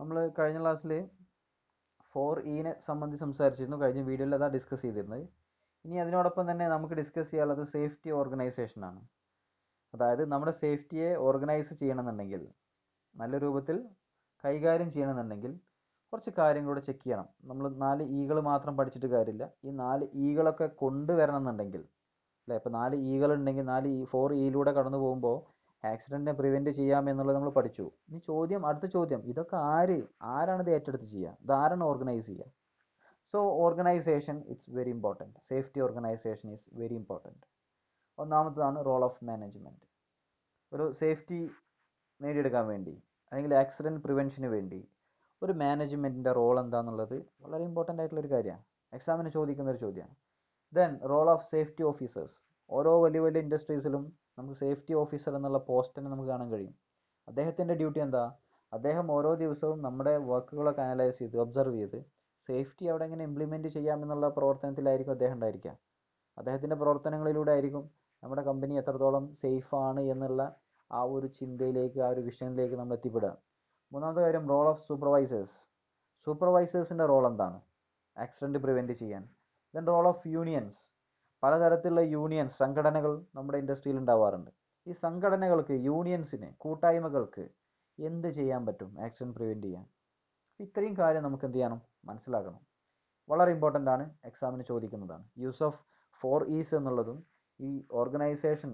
നമ്മൾ കഴിഞ്ഞ ക്ലാസ്സിൽ ഫോർ ഇനെ സംബന്ധിച്ച് സംസാരിച്ചിരുന്നു കഴിഞ്ഞ വീഡിയോയിൽ അതാ ഡിസ്കസ് ചെയ്തിരുന്നത് ഇനി അതിനോടൊപ്പം തന്നെ നമുക്ക് ഡിസ്കസ് ചെയ്യാനുള്ളത് സേഫ്റ്റി ഓർഗനൈസേഷൻ ആണ് അതായത് നമ്മുടെ സേഫ്റ്റിയെ ഓർഗനൈസ് ചെയ്യണമെന്നുണ്ടെങ്കിൽ നല്ല രൂപത്തിൽ കൈകാര്യം ചെയ്യണമെന്നുണ്ടെങ്കിൽ കുറച്ച് കാര്യങ്ങളൂടെ ചെക്ക് ചെയ്യണം നമ്മൾ നാല് ഈകൾ മാത്രം പഠിച്ചിട്ട് കാര്യമില്ല ഈ നാല് ഈകളൊക്കെ കൊണ്ടുവരണം എന്നുണ്ടെങ്കിൽ അല്ലേ ഇപ്പോൾ നാല് ഈകൾ ഉണ്ടെങ്കിൽ നാല് ഈ ഫോർ ഈയിലൂടെ കടന്നു പോകുമ്പോൾ ആക്സിഡൻറ്റിനെ പ്രിവെൻറ്റ് ചെയ്യാം എന്നുള്ളത് നമ്മൾ പഠിച്ചു ഇനി ചോദ്യം അടുത്ത ചോദ്യം ഇതൊക്കെ ആര് ആരാണ് ഇത് ഏറ്റെടുത്ത് ചെയ്യുക ഇത് ആരാണ് ഓർഗനൈസ് ചെയ്യുക so organisation it's very important safety organisation is very important ഒന്നാമത്തതാണ് റോൾ ഓഫ് മാനേജ്മെൻറ്റ് ഒരു സേഫ്റ്റി നേടിയെടുക്കാൻ വേണ്ടി അല്ലെങ്കിൽ ആക്സിഡൻറ്റ് പ്രിവെൻഷന് വേണ്ടി ഒരു മാനേജ്മെൻറ്റിൻ്റെ റോൾ എന്താണെന്നുള്ളത് വളരെ ഇമ്പോർട്ടൻ്റ് ആയിട്ടുള്ള ഒരു കാര്യമാണ് എക്സാമിന് ചോദിക്കുന്ന ഒരു ചോദ്യമാണ് then role of safety officers ഓരോ വലിയ വലിയ ഇൻഡസ്ട്രീസിലും നമുക്ക് സേഫ്റ്റി ഓഫീസർ എന്നുള്ള പോസ്റ്റ് തന്നെ നമുക്ക് കാണാൻ കഴിയും അദ്ദേഹത്തിൻ്റെ ഡ്യൂട്ടി എന്താ അദ്ദേഹം ഓരോ ദിവസവും നമ്മുടെ വർക്കുകളൊക്കെ അനലൈസ് ചെയ്ത് ഒബ്സർവ് ചെയ്ത് സേഫ്റ്റി അവിടെ എങ്ങനെ ഇംപ്ലിമെൻറ്റ് ചെയ്യാമെന്നുള്ള പ്രവർത്തനത്തിലായിരിക്കും അദ്ദേഹം ഉണ്ടായിരിക്കുക അദ്ദേഹത്തിൻ്റെ പ്രവർത്തനങ്ങളിലൂടെ ആയിരിക്കും നമ്മുടെ കമ്പനി എത്രത്തോളം സേഫ് ആണ് എന്നുള്ള ആ ഒരു ചിന്തയിലേക്ക് ആ ഒരു വിഷനിലേക്ക് നമ്മൾ എത്തിപ്പെടുക മൂന്നാമത്തെ കാര്യം റോൾ ഓഫ് സൂപ്പർവൈസേഴ്സ് സൂപ്പർവൈസേഴ്സിൻ്റെ റോൾ എന്താണ് ആക്സിഡൻറ്റ് പ്രിവെൻറ്റ് ചെയ്യാൻ ദെൻ റോൾ ഓഫ് യൂണിയൻസ് പലതരത്തിലുള്ള യൂണിയൻസ് സംഘടനകൾ നമ്മുടെ ഇൻഡസ്ട്രിയിൽ ഉണ്ടാവാറുണ്ട് ഈ സംഘടനകൾക്ക് യൂണിയൻസിന് കൂട്ടായ്മകൾക്ക് എന്ത് ചെയ്യാൻ പറ്റും ആക്സിഡൻറ്റ് പ്രിവെൻറ്റ് ചെയ്യാൻ ഇത്രയും കാര്യം നമുക്ക് എന്ത് ചെയ്യണം മനസ്സിലാക്കണം വളരെ ഇമ്പോർട്ടൻ്റ് ആണ് എക്സാമിന് ചോദിക്കുന്നതാണ് യൂസ് ഓഫ് ഫോർ ഈസ് എന്നുള്ളതും ഈ ഓർഗനൈസേഷൻ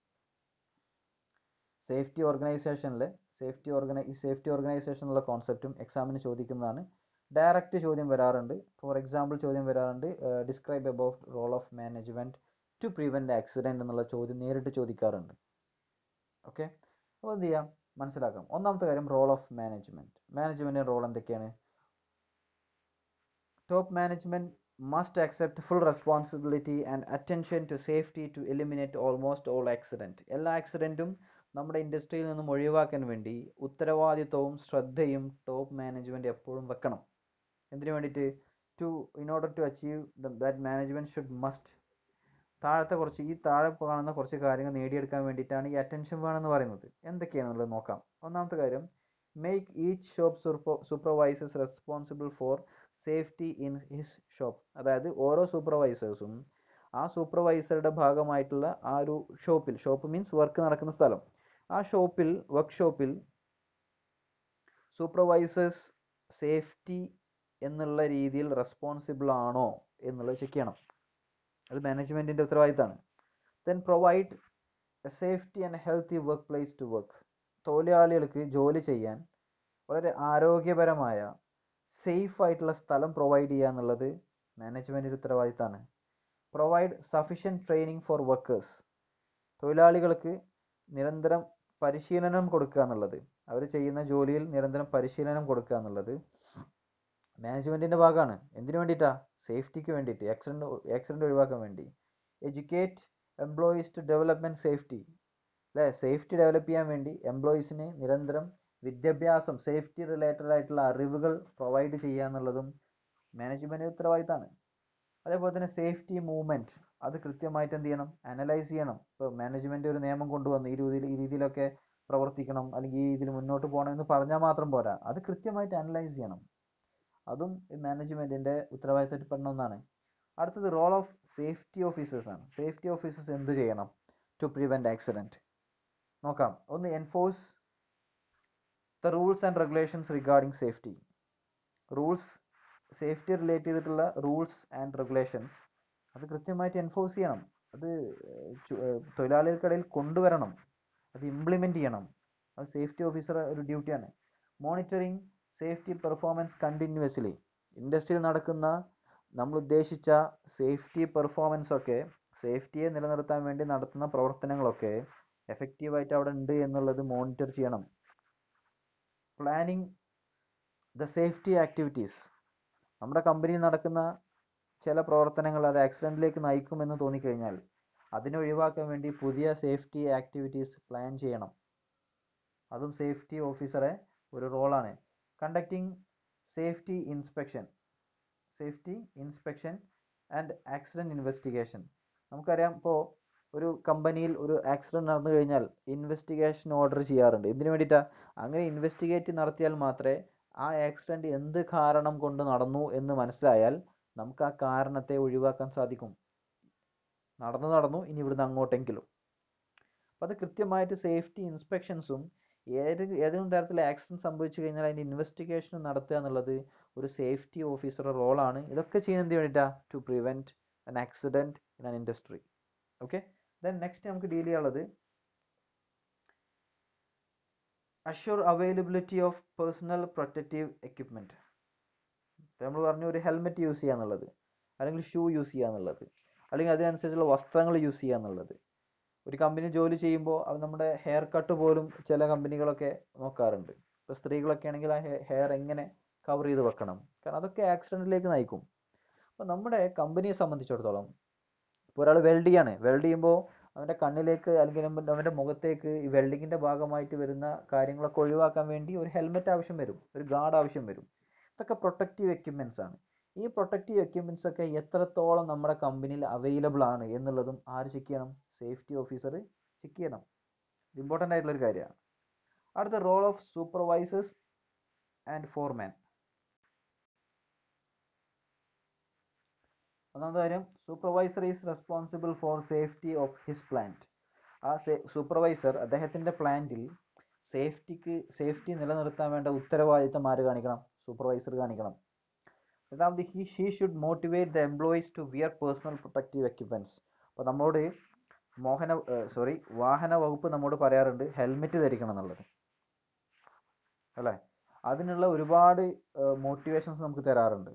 സേഫ്റ്റി ഓർഗനൈസേഷനിലെ സേഫ്റ്റി ഓർഗനൈ ഈ സേഫ്റ്റി ഓർഗനൈസേഷൻ എന്നുള്ള കോൺസെപ്റ്റും എക്സാമിന് ചോദിക്കുന്നതാണ് ഡയറക്റ്റ് ചോദ്യം വരാറുണ്ട് ഫോർ എക്സാമ്പിൾ ചോദ്യം വരാറുണ്ട് describe about role of management to prevent accident എന്നുള്ള ചോദ്യം നേരിട്ട് ചോദിക്കാറുണ്ട് ഓക്കെ അപ്പോൾ എന്ത് ചെയ്യാം മനസ്സിലാക്കാം ഒന്നാമത്തെ കാര്യം റോൾ ഓഫ് മാനേജ്മെൻറ്റ് മാനേജ്മെൻറ്റിൻ്റെ റോൾ എന്തൊക്കെയാണ് top management must accept full responsibility and attention to safety to eliminate almost all accident എല്ലാ ആക്സിഡൻറ്റും നമ്മുടെ ഇൻഡസ്ട്രിയിൽ നിന്നും ഒഴിവാക്കാൻ വേണ്ടി ഉത്തരവാദിത്വവും ശ്രദ്ധയും ടോപ്പ് മാനേജ്മെൻറ്റ് എപ്പോഴും വെക്കണം എന്തിനു വേണ്ടിയിട്ട് to in order to achieve that management should must താഴത്തെ കുറച്ച് ഈ താഴെ കാണുന്ന കുറച്ച് കാര്യങ്ങൾ നേടിയെടുക്കാൻ വേണ്ടിയിട്ടാണ് ഈ അറ്റൻഷൻ വേണമെന്ന് പറയുന്നത് എന്തൊക്കെയാണെന്നുള്ളത് നോക്കാം ഒന്നാമത്തെ കാര്യം make each shop supervisors responsible for safety in his shop അതായത് ഓരോ സൂപ്പർവൈസേഴ്സും ആ സൂപ്പർവൈസറുടെ ഭാഗമായിട്ടുള്ള ആ ഒരു ഷോപ്പിൽ ഷോപ്പ് മീൻസ് വർക്ക് നടക്കുന്ന സ്ഥലം ആ ഷോപ്പിൽ വർക്ക്ഷോപ്പിൽ സൂപ്പർവൈസേഴ്സ് സേഫ്റ്റി എന്നുള്ള രീതിയിൽ റെസ്പോൺസിബിൾ ആണോ എന്നുള്ളത് ചെക്ക് ചെയ്യണം അത് മാനേജ്മെൻറ്റിൻ്റെ ഉത്തരവാദിത്തമാണ് then provide a safety and healthy work place to work തൊഴിലാളികൾക്ക് ജോലി ചെയ്യാൻ വളരെ ആരോഗ്യപരമായ സേഫ് ആയിട്ടുള്ള സ്ഥലം പ്രൊവൈഡ് ചെയ്യുക എന്നുള്ളത് മാനേജ്മെൻറ്റിൻ്റെ ഉത്തരവാദിത്തമാണ് provide sufficient training for workers തൊഴിലാളികൾക്ക് നിരന്തരം പരിശീലനം കൊടുക്കുക എന്നുള്ളത് അവർ ചെയ്യുന്ന ജോലിയിൽ നിരന്തരം പരിശീലനം കൊടുക്കുക എന്നുള്ളത് മാനേജ്മെൻറ്റിൻ്റെ ഭാഗമാണ് എന്തിനു വേണ്ടിയിട്ടാ സേഫ്റ്റിക്ക് വേണ്ടിയിട്ട് ആക്സിഡൻറ്റ് ആക്സിഡൻറ്റ് ഒഴിവാക്കാൻ വേണ്ടി educate employees to development safety അല്ലേ സേഫ്റ്റി ഡെവലപ്പ് ചെയ്യാൻ വേണ്ടി എംപ്ലോയീസിന് നിരന്തരം വിദ്യാഭ്യാസം സേഫ്റ്റി റിലേറ്റഡ് ആയിട്ടുള്ള അറിവുകൾ പ്രൊവൈഡ് ചെയ്യുക എന്നുള്ളതും മാനേജ്മെൻറ്റിൻ്റെ ഉത്തരവാദിത്തമാണ് അതേപോലെ തന്നെ സേഫ്റ്റി മൂവ്മെൻറ്റ് അത് കൃത്യമായിട്ട് എന്ത് ചെയ്യണം അനലൈസ് ചെയ്യണം ഇപ്പോൾ മാനേജ്മെൻറ്റ് ഒരു നിയമം കൊണ്ടുവന്നു ഈ രീതിയിൽ ഈ രീതിയിലൊക്കെ പ്രവർത്തിക്കണം അല്ലെങ്കിൽ ഈ രീതിയിൽ മുന്നോട്ട് പോകണം എന്ന് പറഞ്ഞാൽ മാത്രം പോരാ അത് കൃത്യമായിട്ട് അനലൈസ് ചെയ്യണം അതും മാനേജ്മെൻറ്റിൻ്റെ ഉത്തരവാദിത്തത്തിൽ പെടുന്ന ഒന്നാണ് അടുത്തത് റോൾ ഓഫ് സേഫ്റ്റി ഓഫീസേഴ്സ് ആണ് സേഫ്റ്റി ഓഫീസേഴ്സ് എന്ത് ചെയ്യണം ടു പ്രിവെൻറ്റ് ആക്സിഡൻറ്റ് നോക്കാം ഒന്ന് enforce the rules and regulations regarding safety rules safety relate ചെയ്തിട്ടുള്ള റൂൾസ് ആൻഡ് റെഗുലേഷൻസ് അത് കൃത്യമായിട്ട് എൻഫോഴ്സ് ചെയ്യണം അത് തൊഴിലാളികൾക്കിടയിൽ കൊണ്ടുവരണം അത് ഇംപ്ലിമെൻറ്റ് ചെയ്യണം അത് സേഫ്റ്റി ഓഫീസർ ഒരു ഡ്യൂട്ടിയാണ് മോണിറ്ററിങ് സേഫ്റ്റി പെർഫോമൻസ് കണ്ടിന്യൂസ്ലി ഇൻഡസ്ട്രിയിൽ നടക്കുന്ന നമ്മൾ ഉദ്ദേശിച്ച സേഫ്റ്റി പെർഫോമൻസ് ഒക്കെ സേഫ്റ്റിയെ നിലനിർത്താൻ വേണ്ടി നടത്തുന്ന പ്രവർത്തനങ്ങളൊക്കെ എഫക്റ്റീവായിട്ട് അവിടെ ഉണ്ട് എന്നുള്ളത് മോണിറ്റർ ചെയ്യണം പ്ലാനിങ് ദ സേഫ്റ്റി ആക്ടിവിറ്റീസ് നമ്മുടെ കമ്പനിയിൽ നടക്കുന്ന ചില പ്രവർത്തനങ്ങൾ അത് ആക്സിഡൻറ്റിലേക്ക് നയിക്കുമെന്ന് തോന്നിക്കഴിഞ്ഞാൽ അതിനെ ഒഴിവാക്കാൻ വേണ്ടി പുതിയ സേഫ്റ്റി ആക്ടിവിറ്റീസ് പ്ലാൻ ചെയ്യണം അതും സേഫ്റ്റി ഓഫീസറെ ഒരു റോളാണ് conducting safety inspection safety inspection and accident investigation നമുക്കറിയാം ഇപ്പോൾ ഒരു കമ്പനിയിൽ ഒരു ആക്സിഡൻറ്റ് നടന്നു കഴിഞ്ഞാൽ ഇൻവെസ്റ്റിഗേഷൻ ഓർഡർ ചെയ്യാറുണ്ട് എന്തിനു വേണ്ടിയിട്ടാണ് അങ്ങനെ ഇൻവെസ്റ്റിഗേറ്റ് നടത്തിയാൽ മാത്രമേ ആ ആക്സിഡന്റ് എന്ത് കാരണം കൊണ്ട് നടന്നു എന്ന് മനസ്സിലായാൽ നമുക്ക് ആ കാരണത്തെ ഒഴിവാക്കാൻ സാധിക്കും നടന്നു നടന്നു ഇനി ഇവിടുന്ന് അങ്ങോട്ടെങ്കിലും അപ്പം അത് കൃത്യമായിട്ട് സേഫ്റ്റി ഇൻസ്പെക്ഷൻസും ഏത് ഏതെങ്കിലും തരത്തിൽ ആക്സിഡന്റ് സംഭവിച്ചു കഴിഞ്ഞാൽ അതിൻ്റെ ഇൻവെസ്റ്റിഗേഷൻ നടത്തുക എന്നുള്ളത് ഒരു സേഫ്റ്റി ഓഫീസറുടെ റോളാണ് ഇതൊക്കെ ചെയ്യുന്നത് വേണ്ടിയിട്ടാ to prevent an accident in an industry okay then next നമുക്ക് ഡീൽ ചെയ്യാനുള്ളത് assure availability of personal protective equipment നമ്മൾ പറഞ്ഞു ഒരു ഹെൽമെറ്റ് യൂസ് ചെയ്യുക എന്നുള്ളത് അല്ലെങ്കിൽ ഷൂ യൂസ് ചെയ്യുക എന്നുള്ളത് അല്ലെങ്കിൽ അതിനനുസരിച്ചുള്ള വസ്ത്രങ്ങൾ യൂസ് ചെയ്യുക എന്നുള്ളത് ഒരു കമ്പനി ജോലി ചെയ്യുമ്പോൾ അത് നമ്മുടെ ഹെയർ കട്ട് പോലും ചില കമ്പനികളൊക്കെ നോക്കാറുണ്ട് ഇപ്പോൾ സ്ത്രീകളൊക്കെ ആണെങ്കിൽ ആ ഹെയർ എങ്ങനെ കവർ ചെയ്ത് വെക്കണം കാരണം അതൊക്കെ ആക്സിഡൻറ്റിലേക്ക് നയിക്കും അപ്പോൾ നമ്മുടെ കമ്പനിയെ സംബന്ധിച്ചിടത്തോളം ഇപ്പോൾ ഒരാൾ വെൽഡ് ചെയ്യാണ് വെൽഡ് ചെയ്യുമ്പോൾ അവൻ്റെ കണ്ണിലേക്ക് അല്ലെങ്കിൽ അവൻ്റെ- അവൻ്റെ മുഖത്തേക്ക് ഈ വെൽഡിങ്ങിൻ്റെ ഭാഗമായിട്ട് വരുന്ന കാര്യങ്ങളൊക്കെ ഒഴിവാക്കാൻ വേണ്ടി ഒരു ഹെൽമെറ്റ് ആവശ്യം വരും ഒരു ഗാർഡ് ആവശ്യം വരും ഇതൊക്കെ പ്രൊട്ടക്റ്റീവ് എക്യുപ്മെൻറ്റ്സ് ആണ് ഈ പ്രൊട്ടക്റ്റീവ് എക്യുപ്മെൻറ്റ്സ് ഒക്കെ എത്രത്തോളം നമ്മുടെ കമ്പനിയിൽ അവൈലബിൾ ആണ് എന്നുള്ളതും ആര് ചെക്ക് ചെയ്യണം സേഫ്റ്റി ഓഫീസർ ചെക്ക് ചെയ്യണം ഇമ്പോർട്ടൻ്റ് ആയിട്ടുള്ള ഒരു കാര്യമാണ് അടുത്ത role of supervisors and foreman ഒന്നാമത്തെ കാര്യം supervisor is responsible for safety of his plant ആ സൂപ്പർവൈസർ അദ്ദേഹത്തിൻ്റെ പ്ലാന്റിൽ സേഫ്റ്റിക്ക് സേഫ്റ്റി നിലനിർത്താൻ വേണ്ട ഉത്തരവാദിത്തം ആര് കാണിക്കണം സൂപ്പർവൈസർ കാണിക്കണം രണ്ടാമത് he she should motivate the employees to wear personal protective equipments അപ്പോൾ നമ്മളോട് മോഹന സോറി വാഹന വകുപ്പ് നമ്മോട് പറയാറുണ്ട് ഹെൽമെറ്റ് ധരിക്കണം എന്നുള്ളത് അല്ലേ അതിനുള്ള ഒരുപാട് മോട്ടിവേഷൻസ് നമുക്ക് തരാറുണ്ട്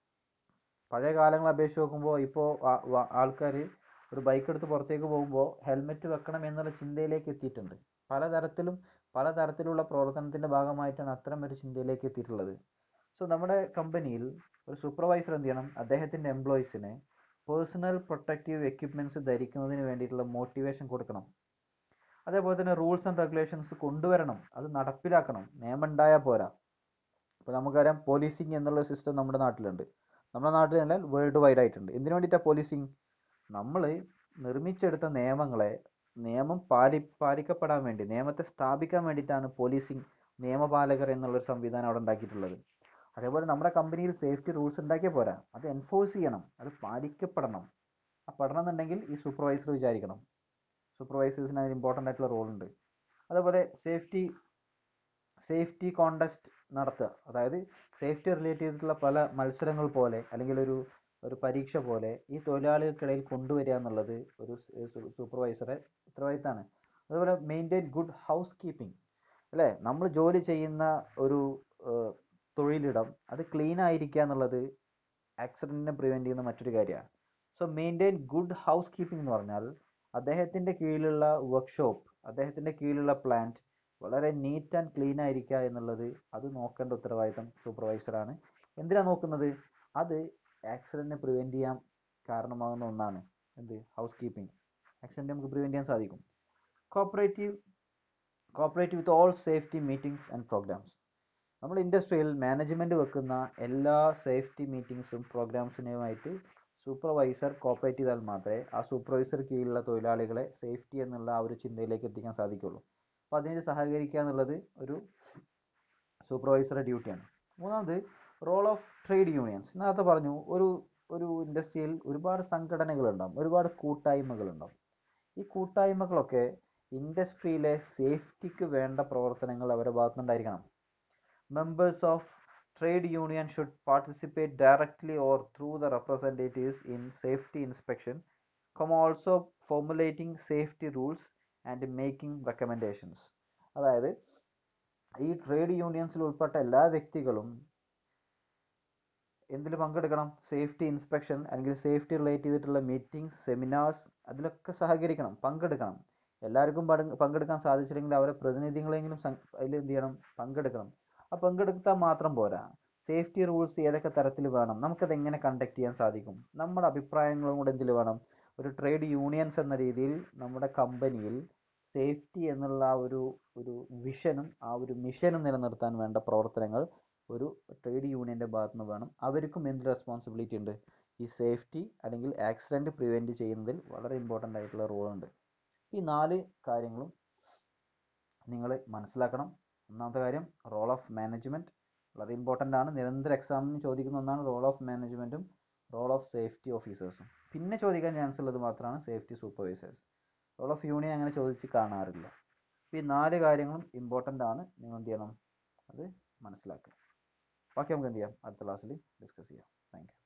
പഴയ കാലങ്ങളെ അപേക്ഷിച്ച് നോക്കുമ്പോൾ ഇപ്പോൾ ആൾക്കാർ ഒരു ബൈക്ക് എടുത്ത് പുറത്തേക്ക് പോകുമ്പോൾ ഹെൽമെറ്റ് വെക്കണം എന്നുള്ള ചിന്തയിലേക്ക് എത്തിയിട്ടുണ്ട് പലതരത്തിലും പലതരത്തിലുള്ള പ്രവർത്തനത്തിൻ്റെ ഭാഗമായിട്ടാണ് അത്തരം ഒരു ചിന്തയിലേക്ക് എത്തിയിട്ടുള്ളത് സോ നമ്മുടെ കമ്പനിയിൽ ഒരു സൂപ്പർവൈസർ എന്ത് ചെയ്യണം അദ്ദേഹത്തിൻ്റെ എംപ്ലോയീസിന് പേഴ്സണൽ പ്രൊട്ടക്റ്റീവ് എക്യുപ്മെൻറ്റ്സ് ധരിക്കുന്നതിന് വേണ്ടിയിട്ടുള്ള മോട്ടിവേഷൻ കൊടുക്കണം അതേപോലെ തന്നെ റൂൾസ് ആൻഡ് റെഗുലേഷൻസ് കൊണ്ടുവരണം അത് നടപ്പിലാക്കണം നിയമം ഉണ്ടായാൽ പോരാ ഇപ്പോൾ നമുക്കറിയാം പോലീസിങ് എന്നുള്ള സിസ്റ്റം നമ്മുടെ നാട്ടിലുണ്ട് നമ്മുടെ നാട്ടിൽ തന്നെ വേൾഡ് വൈഡ് ആയിട്ടുണ്ട് എന്തിനു വേണ്ടിയിട്ടാണ് പോലീസിങ് നമ്മൾ നിർമ്മിച്ചെടുത്ത നിയമങ്ങളെ നിയമം പാലി പാലിക്കപ്പെടാൻ വേണ്ടി നിയമത്തെ സ്ഥാപിക്കാൻ വേണ്ടിയിട്ടാണ് പോലീസിങ് നിയമപാലകർ എന്നുള്ളൊരു സംവിധാനം അവിടെ ഉണ്ടാക്കിയിട്ടുള്ളത് അതേപോലെ നമ്മുടെ കമ്പനിയിൽ സേഫ്റ്റി റൂൾസ് ഉണ്ടാക്കിയാൽ പോരാ അത് എൻഫോഴ്സ് ചെയ്യണം അത് പാലിക്കപ്പെടണം ആ പെടണം എന്നുണ്ടെങ്കിൽ ഈ സൂപ്പർവൈസർ വിചാരിക്കണം സൂപ്പർവൈസേഴ്സിന് അതിന് ഇമ്പോർട്ടൻ്റ് ആയിട്ടുള്ള റോൾ ഉണ്ട് അതേപോലെ സേഫ്റ്റി സേഫ്റ്റി കോണ്ടസ്റ്റ് നടത്തുക അതായത് സേഫ്റ്റി റിലേറ്റ് ചെയ്തിട്ടുള്ള പല മത്സരങ്ങൾ പോലെ അല്ലെങ്കിൽ ഒരു ഒരു പരീക്ഷ പോലെ ഈ തൊഴിലാളികൾക്കിടയിൽ കൊണ്ടുവരിക എന്നുള്ളത് ഒരു സൂപ്പർവൈസറെ ഉത്തരവാദിത്തമാണ് അതുപോലെ മെയിൻറ്റെയിൻ ഗുഡ് ഹൗസ് കീപ്പിംഗ് അല്ലേ നമ്മൾ ജോലി ചെയ്യുന്ന ഒരു ഏഹ്, തൊഴിലിടം അത് ക്ലീൻ ആയിരിക്കുക എന്നുള്ളത് ആക്സിഡൻറ്റിനെ പ്രിവെൻറ്റ് ചെയ്യുന്ന മറ്റൊരു കാര്യമാണ് so maintain good housekeeping എന്ന് പറഞ്ഞാൽ അദ്ദേഹത്തിൻ്റെ കീഴിലുള്ള വർക്ക്ഷോപ്പ് അദ്ദേഹത്തിൻ്റെ കീഴിലുള്ള പ്ലാന്റ് വളരെ നീറ്റ് ആൻഡ് ക്ലീൻ ആയിരിക്കുക എന്നുള്ളത് അത് നോക്കേണ്ട ഉത്തരവാദിത്തം സൂപ്പർവൈസറാണ് എന്തിനാണ് നോക്കുന്നത് അത് ആക്സിഡൻറ്റിനെ പ്രിവെൻറ്റ് ചെയ്യാൻ കാരണമാകുന്ന ഒന്നാണ് എന്ത് ഹൗസ് കീപ്പിംഗ് ആക്സിഡൻറ്റ് നമുക്ക് പ്രിവെൻറ്റ് ചെയ്യാൻ സാധിക്കും cooperative cooperate with all safety meetings and programmes നമ്മൾ ഇൻഡസ്ട്രിയിൽ മാനേജ്മെൻറ്റ് വെക്കുന്ന എല്ലാ സേഫ്റ്റി മീറ്റിംഗ്സും പ്രോഗ്രാംസിനുമായിട്ട് സൂപ്പർവൈസർ കോപ്പറേറ്റ് ചെയ്താൽ മാത്രമേ ആ സൂപ്പർവൈസർ കീഴിലുള്ള തൊഴിലാളികളെ സേഫ്റ്റി എന്നുള്ള ആ ഒരു ചിന്തയിലേക്ക് എത്തിക്കാൻ സാധിക്കുള്ളൂ അപ്പോൾ അതിന് സഹകരിക്കുക എന്നുള്ളത് ഒരു സൂപ്പർവൈസറുടെ ഡ്യൂട്ടിയാണ് മൂന്നാമത് റോൾ ഓഫ് ട്രേഡ് യൂണിയൻസ് നേരത്തെ പറഞ്ഞു ഒരു ഒരു ഇൻഡസ്ട്രിയിൽ ഒരുപാട് സംഘടനകളുണ്ടാവും ഒരുപാട് കൂട്ടായ്മകളുണ്ടാവും ഈ കൂട്ടായ്മകളൊക്കെ ഇൻഡസ്ട്രിയിലെ സേഫ്റ്റിക്ക് വേണ്ട പ്രവർത്തനങ്ങൾ അവരുടെ ഭാഗത്തുനിന്നുണ്ടായിരിക്കണം members of trade union should participate directly or through the representatives in safety inspection come also formulating safety rules and making recommendations അതായത് ഈ ട്രേഡ് യൂണിയൻസിൽ ഉൾപ്പെട്ട എല്ലാ വ്യക്തികളും എന്തിൽ പങ്കെടുക്കണം സേഫ്റ്റി ഇൻസ്പെക്ഷൻ അല്ലെങ്കിൽ സേഫ്റ്റി റിലേറ്റ് ചെയ്തിട്ടുള്ള മീറ്റിംഗ്സ് സെമിനാർസ് അതിലൊക്കെ സഹകരിക്കണം പങ്കെടുക്കണം എല്ലാവർക്കും പട- പങ്കെടുക്കാൻ സാധിച്ചില്ലെങ്കിൽ അവരെ പ്രതിനിധികളെങ്കിലും സം- അതിൽ എന്ത് ചെയ്യണം പങ്കെടുക്കണം ആ പങ്കെടുത്താൽ മാത്രം പോരാ സേഫ്റ്റി റൂൾസ് ഏതൊക്കെ തരത്തിൽ വേണം നമുക്കത് എങ്ങനെ കണ്ടക്ട് ചെയ്യാൻ സാധിക്കും നമ്മുടെ അഭിപ്രായങ്ങളും കൂടെ എന്തിൽ വേണം ഒരു ട്രേഡ് യൂണിയൻസ് എന്ന രീതിയിൽ നമ്മുടെ കമ്പനിയിൽ സേഫ്റ്റി എന്നുള്ള ആ ഒരു ഒരു വിഷനും ആ ഒരു മിഷനും നിലനിർത്താൻ വേണ്ട പ്രവർത്തനങ്ങൾ ഒരു ട്രേഡ് യൂണിയൻ്റെ ഭാഗത്ത് നിന്ന് വേണം അവർക്കും എന്ത് റെസ്പോൺസിബിലിറ്റി ഉണ്ട് ഈ സേഫ്റ്റി അല്ലെങ്കിൽ ആക്സിഡൻറ്റ് പ്രിവെൻറ്റ് ചെയ്യുന്നതിൽ വളരെ ഇമ്പോർട്ടൻ്റ് ആയിട്ടുള്ള റോളുണ്ട് ഈ നാല് കാര്യങ്ങളും നിങ്ങൾ മനസ്സിലാക്കണം ഒന്നാമത്തെ കാര്യം റോൾ ഓഫ് മാനേജ്മെൻറ്റ് വളരെ ഇമ്പോർട്ടൻ്റ് ആണ് നിരന്തര എക്സാമിന് ചോദിക്കുന്ന ഒന്നാണ് റോൾ ഓഫ് മാനേജ്മെൻറ്റും റോൾ ഓഫ് സേഫ്റ്റി ഓഫീസേഴ്സും പിന്നെ ചോദിക്കാൻ ചാൻസ് ഉള്ളത് മാത്രമാണ് safety supervisors role of union അങ്ങനെ ചോദിച്ച് കാണാറില്ല അപ്പോൾ ഈ നാല് കാര്യങ്ങളും ഇമ്പോർട്ടൻ്റ് ആണ് നിങ്ങൾ എന്ത് ചെയ്യണം അത് മനസ്സിലാക്കുക ബാക്കി നമുക്ക് എന്ത് ചെയ്യാം അടുത്ത ക്ലാസ്സിൽ ഡിസ്കസ് ചെയ്യാം താങ്ക്